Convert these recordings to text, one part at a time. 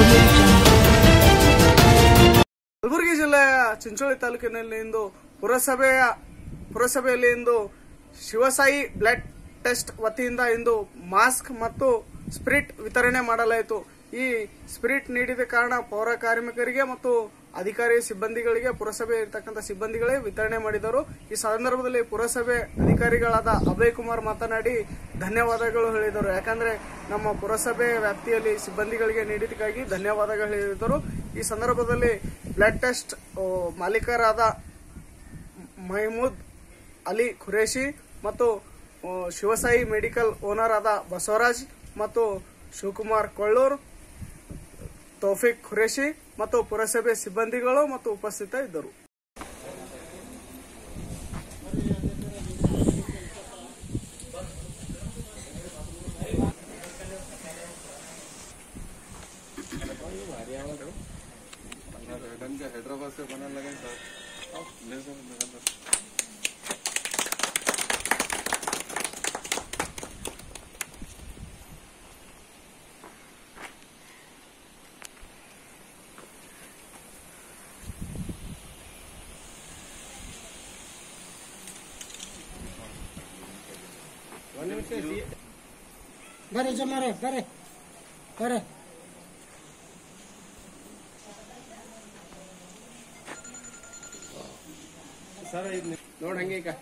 audio jungle. Kalaburagi ಜಿಲ್ಲೆಯ ಚಿಂಚೋಳಿ ತಾಲೂಕಿನಲ್ಲಿ ಇಂದು ಪುರಸಭೆಯ ಪುರಸಭೆಯಲ್ಲಿ ಇಂದು ಶಿವಸಾಯಿ ಬ್ಲಡ್ ಟೆಸ್ಟ್ ವತಿಯಿಂದ ಇಂದು ಮಾಸ್ಕ್ ಮತ್ತು ಸ್ಪಿರಿಟ್ ವಿತರಣೆ ಮಾಡಲಾಯಿತು ಈ ಸ್ಪಿರಿಟ್ ನೀಡಿದ ಕಾರಣ ಪೌರ ಕಾರ್ಮಿಕರಿಗೆ ಮತ್ತು ಅಧಿಕಾರಿ ಸಿಬ್ಬಂದಿಗಳಿಗೆ ಪುರಸಭೆ ಇರ್ತಕ್ಕಂಥ ಸಿಬ್ಬಂದಿಗಳೇ ವಿತರಣೆ ಮಾಡಿದರು ಈ ಸಂದರ್ಭದಲ್ಲಿ ಪುರಸಭೆ ಅಧಿಕಾರಿಗಳಾದ ಅಭಯ್ ಕುಮಾರ್ ಮಾತನಾಡಿ ಧನ್ಯವಾದಗಳು ಹೇಳಿದರು ಯಾಕಂದ್ರೆ ನಮ್ಮ ಪುರಸಭೆ ವ್ಯಾಪ್ತಿಯಲ್ಲಿ ಸಿಬ್ಬಂದಿಗಳಿಗೆ ನೀಡಿದ್ದಕ್ಕಾಗಿ ಧನ್ಯವಾದಗಳು ಹೇಳಿದರು ಈ ಸಂದರ್ಭದಲ್ಲಿ ಬ್ಲಡ್ ಟೆಸ್ಟ್ ಆ, ಮಾಲೀಕರಾದ ಮಹಮೂದ್ ಅಲಿ ಖುರೇಶಿ ಮತ್ತು ಆ, ಶಿವಸಾಯಿ ಮೆಡಿಕಲ್ ಓನರ್ ಆದ ಬಸವರಾಜ್ ಮತ್ತು ಶಿವಕುಮಾರ್ ಕೊಳ್ಳೂರ್ ತೌಫಿಕ್ ಖುರೇಶಿ ಮತ್ತು ಪುರಸಭೆ ಸಿಬ್ಬಂದಿಗಳು ಮತ್ತು ಉಪಸ್ಥಿತ ಇದ್ದರು ढंग का हैदराबाद से बना लगा सर ले सर लगा सर ಬರ್ರಿ ಜಮಾರೆ ಬರ್ರಿ ಬರ್ರಿ ಸರ್ ಇದು ನೋಡ್ ಹಂಗೆ ಈಗ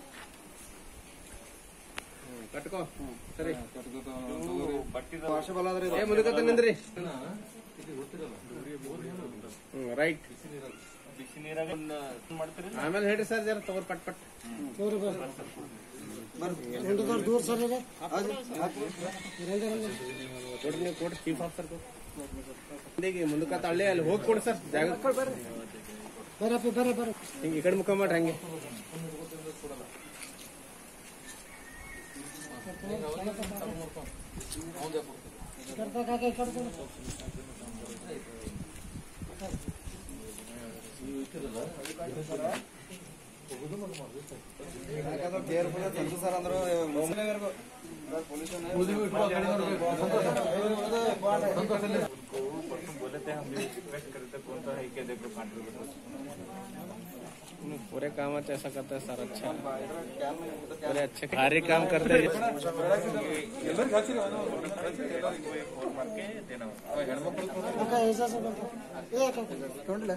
ಹ್ಮ್, ಕಟ್ಕೋ ಸರಿ ಏ ಮುದುಕತ್ತ ನಿಂದ್ರಿ ಹ್ಮ್ ರೈಟ್ ಆಮೇಲೆ ಹೇಳ್ರಿ ಸರ್ ಜರ ತಗೋರ್ ಪಟ್ ಪಟ್ ದೂರ ಬರ್ರಿ ಹಿಂದದವ್ರು ದೂರ ಸರ್ ಇದೆ ಕೊಡ್ರಿ ನೀವು ಕೊಡ್ರಿ ಚೀಫ್ ಆಫೀಸರ್ ಈಗ ಮುಂದಕ್ಕ ಹಳ್ಳಿ ಅಲ್ಲಿ ಹೋಗಿ ಕೊಡಿ ಸರ್ ಜಾಗ ಬರ್ರಿ ಬರ್ರಪ್ಪಿ ಬರ್ರಿ ಬರ್ರಿ ಹಿಂಗೆ ಈ ಕಡೆ ಮುಖ ಮಾಡ್ರಿ ಹಂಗೆ ಕರ್ಬೇಕಾಗಿ ಕರ್ಕೊಂಡು पूरे काम अच्छा ऐसा करते हैं सर अच्छा पूरे अच्छे कार्य काम करते हैं ಅಕ್ಕ ಎಸ ಸರ್ ಏ ಅಕ್ಕ ಕೊಂಡ್ಲೆ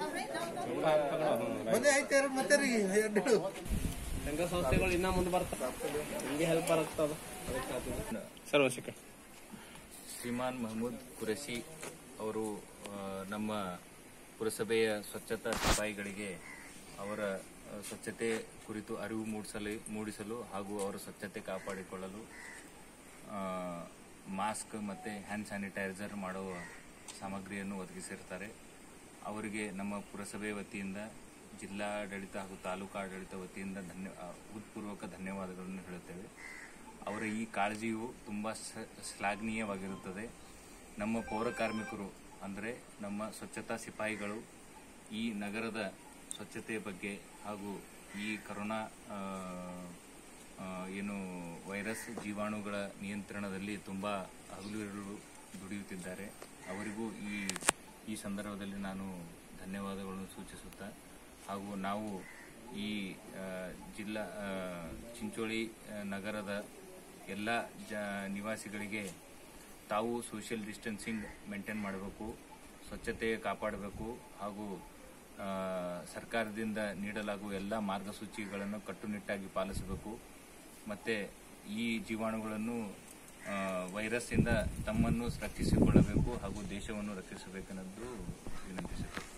ಬಂದೆ ಐತೆ ಮತ್ತೆ ರೀ ಎರಡು ಸಂಘ ಸಂಸ್ಥೆಗಳು ಇನ್ನ ಮುಂದೆ ಬರ್ತಾವ ನಿಮ್ಗೆ ಹೆಲ್ಪ್ ಆಗ್ತದ ಸರ್ ಒಂದ್ ಶ್ರೀಮಾನ್ ಮಹಮೂದ್ ಕುರೆಶಿ ಅವರು ಆ, ನಮ್ಮ ಪುರಸಭೆಯ ಸ್ವಚ್ಛತಾ ಸಿಪಾಯಿಗಳಿಗೆ ಅವರ ಆ, ಸ್ವಚ್ಛತೆ ಕುರಿತು ಅರಿವು ಮೂಡಿಸಲು ಮೂಡಿಸಲು ಹಾಗೂ ಅವರ ಸ್ವಚ್ಛತೆ ಕಾಪಾಡಿಕೊಳ್ಳಲು ಆ, ಮಾಸ್ಕ್ ಮತ್ತು ಹ್ಯಾಂಡ್ ಸ್ಯಾನಿಟೈಸರ್ ಮಾಡುವ ಸಾಮಗ್ರಿಯನ್ನು ಒದಗಿಸಿರ್ತಾರೆ ಅವರಿಗೆ ನಮ್ಮ ಪುರಸಭೆ ವತಿಯಿಂದ ಜಿಲ್ಲಾಡಳಿತ ಹಾಗೂ ತಾಲೂಕು ಆಡಳಿತ ವತಿಯಿಂದ ಧನ್ಯ ಆ, ಹೃತ್ಪೂರ್ವಕ ಧನ್ಯವಾದಗಳನ್ನು ಹೇಳುತ್ತೇವೆ ಅವರ ಈ ಕಾಳಜಿಯು ತುಂಬ ಸ- ಶ್ಲಾಘನೀಯವಾಗಿರುತ್ತದೆ ನಮ್ಮ ಪೌರ ಕಾರ್ಮಿಕರು ಅಂದರೆ ನಮ್ಮ ಸ್ವಚ್ಛತಾ ಸಿಪಾಯಿಗಳು ಈ ನಗರದ ಸ್ವಚ್ಛತೆಯ ಬಗ್ಗೆ ಹಾಗೂ ಈ ಕರೋನಾ ಆ, ಆ, ಏನು ವೈರಸ್ ಜೀವಾಣುಗಳ ನಿಯಂತ್ರಣದಲ್ಲಿ ತುಂಬ ಹಗಲಿರುಳು ದುಡಿಯುತ್ತಿದ್ದಾರೆ ಅವರಿಗೂ ಈ ಈ ಸಂದರ್ಭದಲ್ಲಿ ನಾನು ಧನ್ಯವಾದಗಳನ್ನು ಸೂಚಿಸುತ್ತಾ ಹಾಗೂ ನಾವು ಈ ಆ, ಜಿಲ್ಲಾ ಆ, ಚಿಂಚೋಳಿ ಆ, ನಗರದ ಎಲ್ಲ ಜ ನಿವಾಸಿಗಳಿಗೆ ತಾವು ಸೋಷಿಯಲ್ ಡಿಸ್ಟೆನ್ಸಿಂಗ್ ಮೇಂಟೈನ್ ಮಾಡಬೇಕು ಸ್ವಚ್ಛತೆ ಕಾಪಾಡಬೇಕು ಹಾಗೂ ಆ, ಸರ್ಕಾರದಿಂದ ನೀಡಲಾಗುವ ಎಲ್ಲ ಮಾರ್ಗಸೂಚಿಗಳನ್ನು ಕಟ್ಟುನಿಟ್ಟಾಗಿ ಪಾಲಿಸಬೇಕು ಮತ್ತು ಈ ಜೀವಾಣುಗಳನ್ನು ಆ, ವೈರಸ್ಸಿಂದ ತಮ್ಮನ್ನು ರಕ್ಷಿಸಿಕೊಳ್ಳಬೇಕು ಹಾಗೂ ದೇಶವನ್ನು ರಕ್ಷಿಸಬೇಕೆನ್ನೋದು ವಿನಂತಿಸುತ್ತೇನೆ